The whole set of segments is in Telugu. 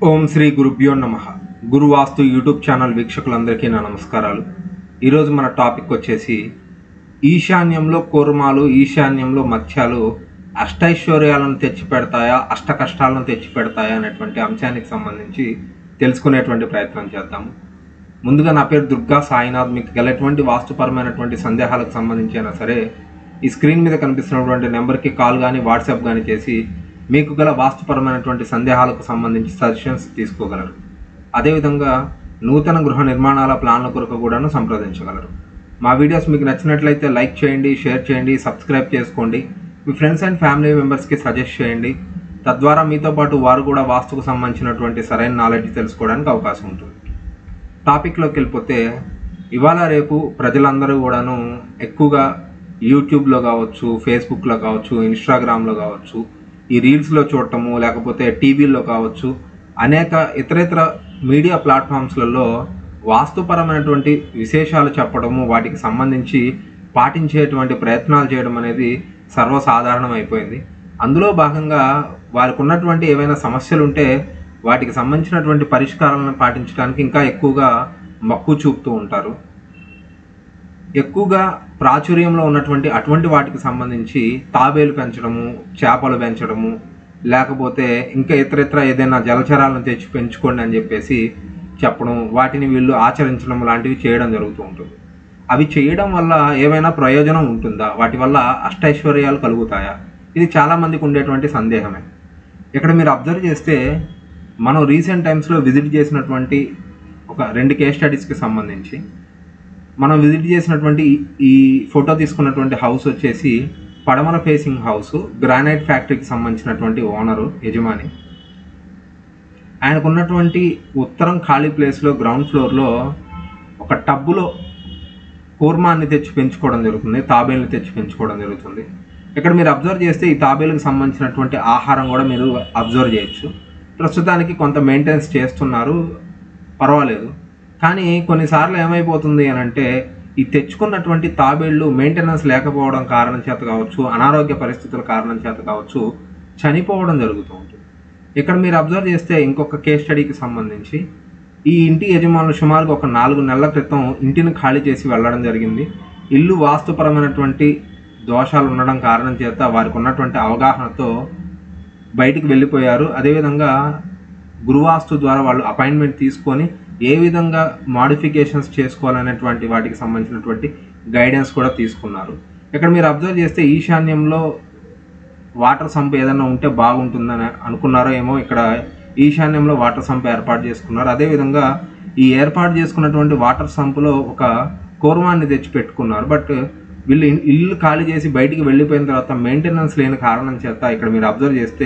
ఓం శ్రీ గురుభ్యో నమ గురువాస్తు యూట్యూబ్ ఛానల్ వీక్షకులందరికీ నా నమస్కారాలు ఈరోజు మన టాపిక్ వచ్చేసి ఈశాన్యంలో కూర్మాలు ఈశాన్యంలో మత్స్యాలు అష్టైశ్వర్యాలను తెచ్చిపెడతాయా అష్ట కష్టాలను తెచ్చిపెడతాయా అనేటువంటి అంశానికి సంబంధించి తెలుసుకునేటువంటి ప్రయత్నం చేద్దాము ముందుగా నా పేరు దుర్గా సాయినాథ్ మీకు గల ఎటువంటి వాస్తుపరమైనటువంటి సందేహాలకు సంబంధించి అయినా సరే ఈ స్క్రీన్ మీద కనిపిస్తున్నటువంటి నెంబర్కి కాల్ కానీ వాట్సాప్ కానీ చేసి మీకు గల వాస్తుపరమైనటువంటి సందేహాలకు సంబంధించి సజెషన్స్ తీసుకోగలరు అదేవిధంగా నూతన గృహ నిర్మాణాల ప్లాన్ల కొరకు కూడాను సంప్రదించగలరు మా వీడియోస్ మీకు నచ్చినట్లయితే లైక్ చేయండి షేర్ చేయండి సబ్స్క్రైబ్ చేసుకోండి మీ ఫ్రెండ్స్ అండ్ ఫ్యామిలీ మెంబర్స్కి సజెస్ట్ చేయండి తద్వారా మీతో పాటు వారు కూడా వాస్తుకు సంబంధించినటువంటి సరైన నాలెడ్జ్ తెలుసుకోవడానికి అవకాశం ఉంటుంది టాపిక్లోకి వెళ్ళిపోతే ఇవాళ రేపు ప్రజలందరూ కూడాను ఎక్కువగా యూట్యూబ్లో కావచ్చు ఫేస్బుక్లో కావచ్చు ఇన్స్టాగ్రామ్లో కావచ్చు ఈ రీల్స్లో చూడటము లేకపోతే టీవీల్లో కావచ్చు అనేక ఇతరేతర మీడియా ప్లాట్ఫామ్స్లలో వాస్తుపరమైనటువంటి విశేషాలు చెప్పడము వాటికి సంబంధించి పాటించేటువంటి ప్రయత్నాలు చేయడం అనేది సర్వసాధారణం అయిపోయింది అందులో భాగంగా వారికి ఉన్నటువంటి ఏవైనా సమస్యలు ఉంటే వాటికి సంబంధించినటువంటి పరిష్కారాలను పాటించడానికి ఇంకా ఎక్కువగా మక్కువ చూపుతూ ఉంటారు ఎక్కువగా ప్రాచుర్యంలో ఉన్నటువంటి అటువంటి వాటికి సంబంధించి తాబేలు పెంచడము చేపలు పెంచడము లేకపోతే ఇంకా ఇతరితర ఏదైనా జలచరాలను తెచ్చి పెంచుకోండి అని చెప్పేసి చెప్పడం వాటిని వీళ్ళు ఆచరించడం లాంటివి చేయడం జరుగుతూ ఉంటుంది అవి చేయడం వల్ల ఏమైనా ప్రయోజనం ఉంటుందా వాటి వల్ల అష్టైశ్వర్యాలు కలుగుతాయా ఇది చాలామందికి ఉండేటువంటి సందేహమే ఇక్కడ మీరు అబ్జర్వ్ చేస్తే మనం రీసెంట్ టైమ్స్లో విజిట్ చేసినటువంటి ఒక రెండు కేస్ స్టడీస్కి సంబంధించి మనం విజిట్ చేసినటువంటి ఈ- ఈ ఫోటో తీసుకున్నటువంటి హౌస్ వచ్చేసి పడమర ఫేసింగ్ హౌస్ గ్రానైట్ ఫ్యాక్టరీకి సంబంధించినటువంటి ఓనరు యజమాని ఆయనకున్నటువంటి ఉత్తరం ఖాళీ ప్లేస్లో గ్రౌండ్ ఫ్లోర్లో ఒక టబ్బులో కూర్మాన్ని తెచ్చి పెంచుకోవడం జరుగుతుంది తాబేల్ని తెచ్చి పెంచుకోవడం జరుగుతుంది ఇక్కడ మీరు అబ్జర్వ్ చేస్తే ఈ తాబేలుకి సంబంధించినటువంటి ఆహారం కూడా మీరు అబ్జర్వ్ చేయొచ్చు ప్రస్తుతానికి కొంత మెయింటెనెన్స్ చేస్తున్నారు పర్వాలేదు కానీ కొన్నిసార్లు ఏమైపోతుంది అని అంటే ఈ తెచ్చుకున్నటువంటి తాబేళ్ళు మెయింటెనెన్స్ లేకపోవడం కారణం చేత కావచ్చు అనారోగ్య పరిస్థితుల కారణం చేత కావచ్చు చనిపోవడం జరుగుతూ ఉంటుంది ఇక్కడ మీరు అబ్జర్వ్ చేస్తే ఇంకొక కేస్ స్టడీకి సంబంధించి ఈ ఇంటి యజమానులు సుమారుగా ఒక నాలుగు నెలల క్రితం ఇంటిని ఖాళీ చేసి వెళ్ళడం జరిగింది ఇల్లు వాస్తుపరమైనటువంటి దోషాలు ఉండడం కారణం చేత వారికి ఉన్నటువంటి అవగాహనతో బయటికి వెళ్ళిపోయారు అదేవిధంగా గురువాస్తు ద్వారా వాళ్ళు అపాయింట్మెంట్ తీసుకొని ఏ విధంగా మాడిఫికేషన్స్ చేసుకోవాలనేటువంటి వాటికి సంబంధించినటువంటి గైడెన్స్ కూడా తీసుకున్నారు ఇక్కడ మీరు అబ్జర్వ్ చేస్తే ఈశాన్యంలో వాటర్ సంప్ ఏదైనా ఉంటే బాగుంటుందని అనుకున్నారో ఏమో ఇక్కడ ఈశాన్యంలో వాటర్ సంప్ ఏర్పాటు చేసుకున్నారు అదేవిధంగా ఈ ఏర్పాటు చేసుకున్నటువంటి వాటర్ సంపులో ఒక కూర్మాన్ని తెచ్చి పెట్టుకున్నారు బట్ వీళ్ళు ఇన్- ఇల్లు ఖాళీ చేసి బయటికి వెళ్ళిపోయిన తర్వాత మెయింటెనెన్స్ లేని కారణం చేత ఇక్కడ మీరు అబ్జర్వ్ చేస్తే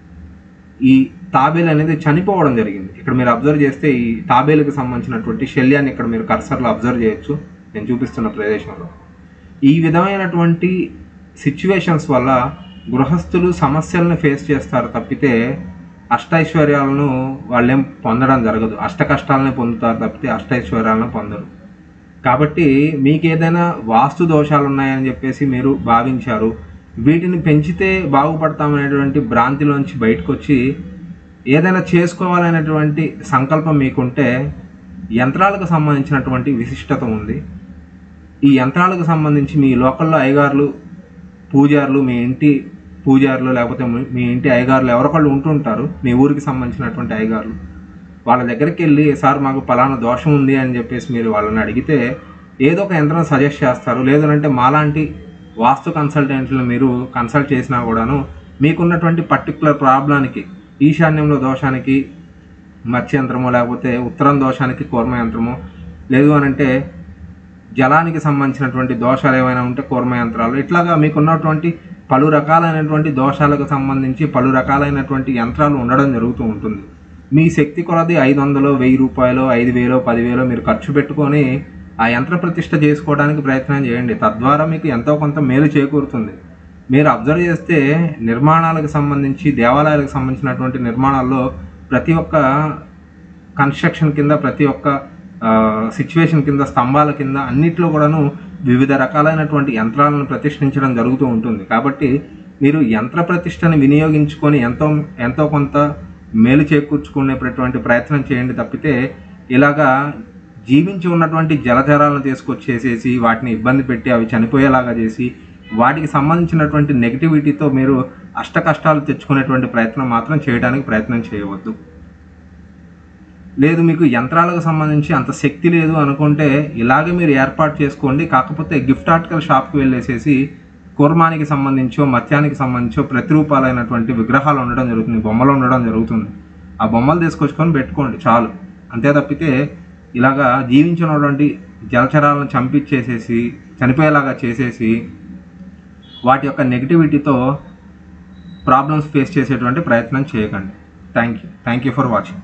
ఈ తాబేలు అనేది చనిపోవడం జరిగింది ఇక్కడ మీరు అబ్జర్వ్ చేస్తే ఈ తాబేలుకి సంబంధించినటువంటి శల్యాన్ని ఇక్కడ మీరు కర్సర్లో అబ్జర్వ్ చేయొచ్చు నేను చూపిస్తున్న ప్రదేశంలో ఈ విధమైనటువంటి సిచ్యువేషన్స్ వల్ల గృహస్థులు సమస్యలను ఫేస్ చేస్తారు తప్పితే అష్టైశ్వర్యాలను వాళ్ళేం పొందడం జరగదు అష్ట కష్టాలనే పొందుతారు తప్పితే అష్టైశ్వర్యాలను పొందరు కాబట్టి మీకు ఏదైనా వాస్తు దోషాలు ఉన్నాయని చెప్పేసి మీరు భావించారు వీటిని పెంచితే బాగుపడతామనేటువంటి భ్రాంతిలోంచి బయటకు వచ్చి ఏదైనా చేసుకోవాలనేటువంటి సంకల్పం మీకుంటే యంత్రాలకు సంబంధించినటువంటి విశిష్టత ఉంది ఈ యంత్రాలకు సంబంధించి మీ లోకల్లో అయ్యగారులు పూజారులు మీ ఇంటి పూజారులు లేకపోతే మీ- మీ ఇంటి అయ్యగారులు ఎవరొకళ్ళు ఉంటుంటారు మీ ఊరికి సంబంధించినటువంటి అయ్యగారులు వాళ్ళ దగ్గరికి వెళ్ళి సార్ మాకు పలానా దోషం ఉంది అని చెప్పేసి మీరు వాళ్ళని అడిగితే ఏదో ఒక యంత్రం సజెస్ట్ చేస్తారు లేదంటే మాలాంటి వాస్తు కన్సల్టెంట్లను మీరు కన్సల్ట్ చేసినా కూడాను మీకున్నటువంటి పర్టికులర్ ప్రాబ్లానికి ఈశాన్యంలో దోషానికి మత్స్యంత్రము లేకపోతే ఉత్తరం దోషానికి కూర్మ యంత్రము లేదు అని అంటే జలానికి సంబంధించినటువంటి దోషాలు ఏమైనా ఉంటే కూర్మ యంత్రాలు ఇట్లాగా మీకున్నటువంటి పలు రకాలైనటువంటి దోషాలకు సంబంధించి పలు రకాలైనటువంటి యంత్రాలు ఉండడం జరుగుతూ ఉంటుంది మీ శక్తి కొలది ఐదు వందలు వెయ్యి రూపాయలు ఐదు వేలు పదివేలు మీరు ఖర్చు పెట్టుకొని ఆ యంత్ర ప్రతిష్ఠ చేసుకోవడానికి ప్రయత్నం చేయండి తద్వారా మీకు ఎంతో కొంత మేలు చేకూరుతుంది మీరు అబ్జర్వ్ చేస్తే నిర్మాణాలకు సంబంధించి దేవాలయాలకు సంబంధించినటువంటి నిర్మాణాల్లో ప్రతి ఒక్క కన్స్ట్రక్షన్ కింద ప్రతి ఒక్క సిచ్యువేషన్ కింద స్తంభాల కింద అన్నిట్లో కూడాను వివిధ రకాలైనటువంటి యంత్రాలను ప్రతిష్ఠించడం జరుగుతూ ఉంటుంది కాబట్టి మీరు యంత్ర ప్రతిష్టని వినియోగించుకొని ఎంతో ఎంతో కొంత మేలు చేకూర్చుకునేటటువంటి ప్రయత్నం చేయండి తప్పితే ఇలాగా జీవించి ఉన్నటువంటి జలచరాలను తీసుకొచ్చేసేసి వాటిని ఇబ్బంది పెట్టి అవి చనిపోయేలాగా చేసి వాటికి సంబంధించినటువంటి నెగిటివిటీతో మీరు అష్ట కష్టాలు తెచ్చుకునేటువంటి ప్రయత్నం మాత్రం చేయడానికి ప్రయత్నం చేయవద్దు లేదు మీకు యంత్రాలకు సంబంధించి అంత శక్తి లేదు అనుకుంటే ఇలాగే మీరు ఏర్పాటు చేసుకోండి కాకపోతే గిఫ్ట్ ఆర్టికల్ షాప్కి వెళ్ళేసేసి కూర్మానికి సంబంధించో మత్యానికి సంబంధించో ప్రతిరూపాలైనటువంటి విగ్రహాలు ఉండడం జరుగుతుంది బొమ్మలు ఉండడం జరుగుతుంది ఆ బొమ్మలు తీసుకొచ్చుకొని పెట్టుకోండి చాలు అంతే తప్పితే ఇలాగా జీవించినటువంటి జలచరాలను చంపించేసేసి చనిపోయేలాగా చేసేసి వాటి యొక్క నెగిటివిటీతో ప్రాబ్లమ్స్ ఫేస్ చేసేటువంటి ప్రయత్నం చేయకండి thank you thank you for watching